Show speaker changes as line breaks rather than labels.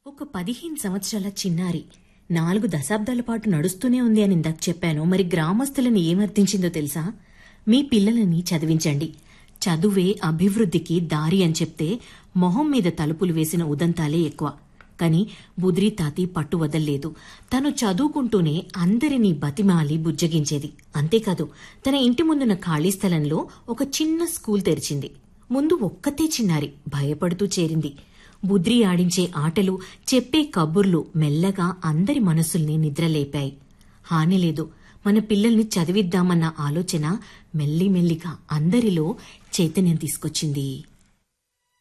ఒక పదిహేను సంవత్సరాల చిన్నారి నాలుగు దశాబ్దాల పాటు నడుస్తూనే ఉంది అని ఇందాక చెప్పాను మరి గ్రామస్తులను ఏమర్థించిందో తెలుసా మీ పిల్లలని చదివించండి చదువే అభివృద్ధికి దారి అని చెప్తే మొహం మీద తలుపులు వేసిన ఉదంతాలే ఎక్కువ కాని బుద్రి తాతి పట్టు వదల్లేదు తను చదువుకుంటూనే అందరినీ బతిమాలి బుజ్జగించేది అంతేకాదు తన ఇంటి ముందున్న ఖాళీ స్థలంలో ఒక చిన్న స్కూల్ తెరిచింది ముందు ఒక్కతే చిన్నారి భయపడుతూ చేరింది బుద్రి ఆడించే ఆటలు చెప్పే కబుర్లు మెల్లగా అందరి మనసుల్ని నిద్రలేపాయి హాని లేదు మన పిల్లల్ని చదివిద్దామన్న ఆలోచన మెల్లిమెల్లిగా అందరిలో చైతన్యం తీసుకొచ్చింది